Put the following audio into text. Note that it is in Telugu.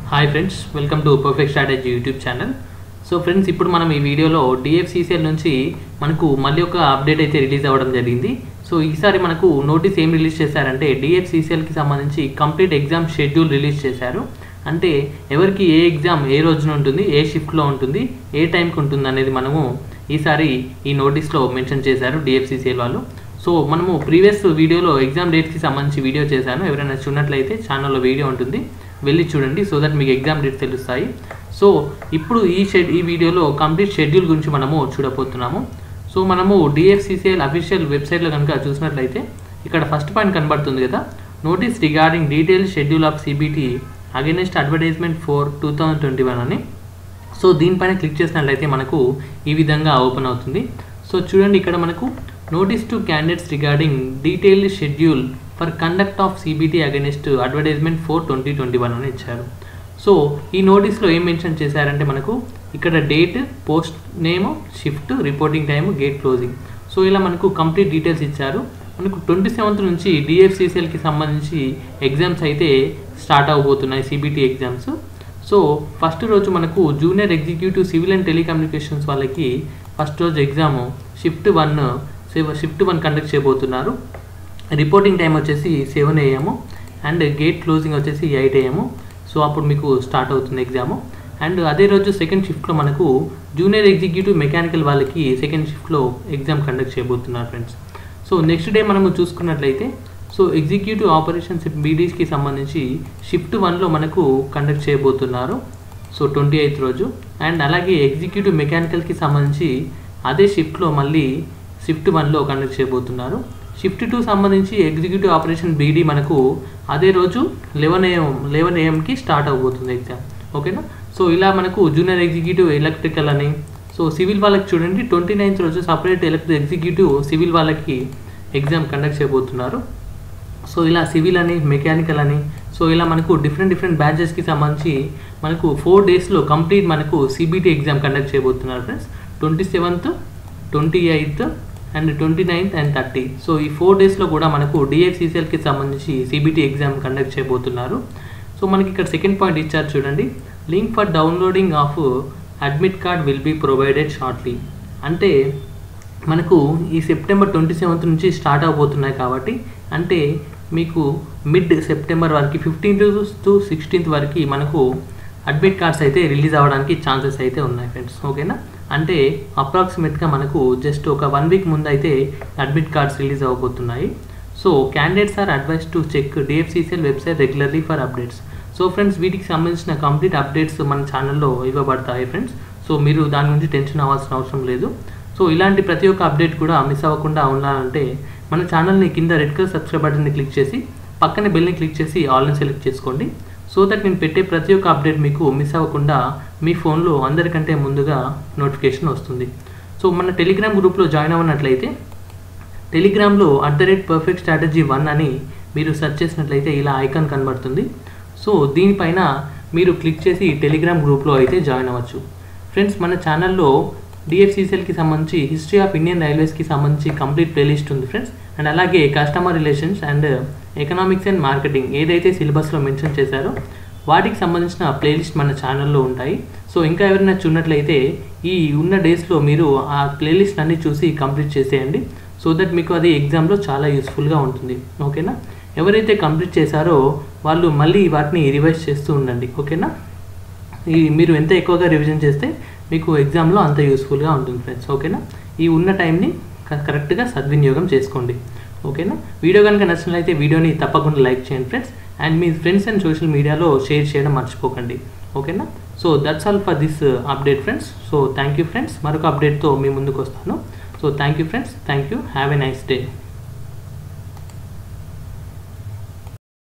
hi friends welcome to perfect strategy YouTube channel so friends ఇప్పుడు మనం ఈ వీడియోలో డిఎఫ్సిసిఎల్ నుంచి మనకు మళ్ళీ ఒక అప్డేట్ అయితే రిలీజ్ అవ్వడం జరిగింది సో ఈసారి మనకు నోటీస్ ఏం రిలీజ్ చేశారంటే డిఎఫ్సిసిఎల్కి సంబంధించి కంప్లీట్ ఎగ్జామ్ షెడ్యూల్ రిలీజ్ చేశారు అంటే ఎవరికి ఏ ఎగ్జామ్ ఏ రోజున ఉంటుంది ఏ షిఫ్ట్లో ఉంటుంది ఏ టైంకి ఉంటుంది అనేది మనము ఈసారి ఈ నోటీస్లో మెన్షన్ చేశారు డిఎఫ్సిసిఎల్ వాళ్ళు సో మనము ప్రీవియస్ వీడియోలో ఎగ్జామ్ డేట్స్కి సంబంధించి వీడియో చేశాను ఎవరైనా చూడనట్లయితే ఛానల్లో వీడియో ఉంటుంది వెళ్ళి చూడండి సో దట్ మీకు ఎగ్జామ్ డేట్స్ తెలుస్తాయి సో ఇప్పుడు ఈ షెడ్ ఈ వీడియోలో కంప్లీట్ షెడ్యూల్ గురించి మనము చూడబోతున్నాము సో మనము డిఎఫ్సిసిఎల్ అఫీషియల్ వెబ్సైట్లో కనుక చూసినట్లయితే ఇక్కడ ఫస్ట్ పాయింట్ కనబడుతుంది కదా notice regarding detail schedule of CBT against advertisement four two thousand twenty one అని సో దీనిపైన క్లిక్ చేసినట్లయితే మనకు ఈ విధంగా ఓపెన్ అవుతుంది సో చూడండి ఇక్కడ మనకు notice to candidates regarding detailed schedule for conduct of CBT against advertisement four twenty twenty one అని ఇచ్చారు సో ఈ నోటీస్లో ఏం మెన్షన్ చేశారంటే మనకు ఇక్కడ date post name shift reporting time gate closing so ఇలా మనకు కంప్లీట్ డీటెయిల్స్ ఇచ్చారు మనకు ట్వంటీ సెవెంత్ నుంచి డిఎఫ్సిసిఎల్కి సంబంధించి ఎగ్జామ్స్ అయితే స్టార్ట్ అవబోతున్నాయి సిబిటి ఎగ్జామ్స్ సో ఫస్ట్ రోజు మనకు junior executive civil and telecommunications వాళ్ళకి ఫస్ట్ రోజు exam shift one shift one conduct చేయబోతున్నారు రిపోర్టింగ్ టైం వచ్చేసి seven AM and gate closing వచ్చేసి ఎయిట్ ఏఎం సో అప్పుడు మీకు స్టార్ట్ అవుతుంది ఎగ్జాము అండ్ అదే రోజు సెకండ్ షిఫ్ట్లో మనకు జూనియర్ ఎగ్జిక్యూటివ్ మెకానికల్ వాళ్ళకి సెకండ్ షిఫ్ట్లో ఎగ్జామ్ కండక్ట్ చేయబోతున్నారు ఫ్రెండ్స్ సో నెక్స్ట్ డే మనము చూసుకున్నట్లయితే సో ఎగ్జిక్యూటివ్ ఆపరేషన్స్ బీడీస్కి సంబంధించి షిఫ్ట్ వన్లో మనకు కండక్ట్ చేయబోతున్నారు సో ట్వంటీ ఎయిత్ రోజు అండ్ అలాగే ఎగ్జిక్యూటివ్ మెకానికల్కి సంబంధించి అదే షిఫ్ట్లో మళ్ళీ షిఫ్ట్ వన్లో కండక్ట్ చేయబోతున్నారు షిఫ్ట్ టూ సంబంధించి ఎగ్జిక్యూటివ్ ఆపరేషన్ బీడీ మనకు అదే రోజు లెవెన్ ఏఎం లెవెన్ ఏఎంకి స్టార్ట్ అవబోతుంది ఎగ్జామ్ ఓకేనా సో ఇలా మనకు జూనియర్ ఎగ్జిక్యూటివ్ ఎలక్ట్రికల్ అని సో సివిల్ వాళ్ళకి చూడండి ట్వంటీ నైన్త్ రోజు సపరేట్ ఎలక్ట్రిక్ ఎగ్జిక్యూటివ్ సివిల్ వాళ్ళకి ఎగ్జామ్ కండక్ట్ చేయబోతున్నారు సో ఇలా సివిల్ అని మెకానికల్ అని సో ఇలా మనకు డిఫరెంట్ డిఫరెంట్ బ్యాచెస్కి సంబంధించి మనకు ఫోర్ డేస్లో కంప్లీట్ మనకు సిబిటి ఎగ్జామ్ కండక్ట్ చేయబోతున్నారు friends twenty seventh twenty eighth and twenty ninth and thirty so ఈ ఫోర్ డేస్లో కూడా మనకు డిఎఫ్సిసిఎల్కి సంబంధించి సిబిటి ఎగ్జామ్ కండక్ట్ చేయబోతున్నారు సో మనకి ఇక్కడ సెకండ్ పాయింట్ ఇచ్చారు చూడండి link for downloading of admit card will be provided shortly అంటే మనకు ఈ సెప్టెంబర్ ట్వంటీ సెవెంత్ నుంచి స్టార్ట్ అవబోతున్నాయి కాబట్టి అంటే మీకు మిడ్ సెప్టెంబర్ వరకు ఫిఫ్టీన్త్ టు సిక్స్టీన్త్ వరకు మనకు అడ్మిట్ కార్డ్స్ అయితే రిలీజ్ అవ్వడానికి ఛాన్సెస్ అయితే ఉన్నాయి ఫ్రెండ్స్ ఓకేనా అంటే అప్రాక్సిమేట్గా మనకు జస్ట్ ఒక వన్ వీక్ ముందు అయితే అడ్మిట్ కార్డ్స్ రిలీజ్ అవ్వబోతున్నాయి so candidates are advise to check DFCCL website regularly for updates so friends వీటికి సంబంధించిన కంప్లీట్ అప్డేట్స్ మన ఛానల్లో ఇవ్వబడతాయి ఫ్రెండ్స్ సో మీరు దాని గురించి టెన్షన్ అవ్వాల్సిన అవసరం లేదు సో ఇలాంటి ప్రతి ఒక్క అప్డేట్ కూడా మిస్ అవ్వకుండా ఉండాలంటే మన ఛానల్ని కింద రెడ్ కలర్ సబ్స్క్రైబ్ బటన్ని క్లిక్ చేసి పక్కనే బెల్ని క్లిక్ చేసి ఆల్ని సెలెక్ట్ చేసుకోండి సో దట్ నేను పెట్టే ప్రతి ఒక్క అప్డేట్ మీకు మిస్ అవ్వకుండా మీ ఫోన్లో అందరికంటే ముందుగా నోటిఫికేషన్ వస్తుంది సో మన టెలిగ్రామ్ గ్రూప్లో జాయిన్ అవ్వనట్లయితే టెలిగ్రామ్లో at the rate perfect strategy one అని మీరు సెర్చ్ చేసినట్లయితే ఇలా ఐకాన్ కనబడుతుంది సో దీనిపైన మీరు క్లిక్ చేసి టెలిగ్రామ్ గ్రూప్లో అయితే జాయిన్ అవ్వచ్చు ఫ్రెండ్స్ మన ఛానల్లో డిఎఫ్సిసిఎల్కి సంబంధించి హిస్టరీ ఆఫ్ ఇండియన్ రైల్వేస్కి సంబంధించి కంప్లీట్ ప్లేలిస్ట్ ఉంది ఫ్రెండ్స్ అండ్ అలాగే customer relations and economics and marketing ఏదైతే సిలబస్లో మెన్షన్ చేశారో వాటికి సంబంధించిన ప్లేలిస్ట్ మన ఛానల్లో ఉంటాయి సో ఇంకా ఎవరైనా చూన్నట్లయితే ఈ ఉన్న డేస్లో మీరు ఆ ప్లేలిస్ట్ అన్ని చూసి కంప్లీట్ చేసేయండి సో దట్ మీకు అది ఎగ్జామ్లో చాలా యూస్ఫుల్గా ఉంటుంది ఓకేనా ఎవరైతే కంప్లీట్ చేశారో వాళ్ళు మళ్ళీ వాటిని రివైజ్ చేస్తూ ఉండండి ఓకేనా ఈ మీరు ఎంత ఎక్కువగా రివిజన్ చేస్తే మీకు ఎగ్జామ్లో అంత యూస్ఫుల్గా ఉంటుంది ఫ్రెండ్స్ ఓకేనా ఈ ఉన్న టైంని కరెక్ట్గా సద్వినియోగం చేసుకోండి ఓకేనా వీడియో కనుక నచ్చినట్లయితే వీడియోని తప్పకుండా లైక్ చేయండి ఫ్రెండ్స్ అండ్ మీ ఫ్రెండ్స్ అండ్ సోషల్ మీడియాలో షేర్ చేయడం మర్చిపోకండి ఓకేనా so that's all for this update friends so thank you friends మరొక అప్డేట్తో మీ ముందుకు వస్తాను so thank you friends thank you have a nice day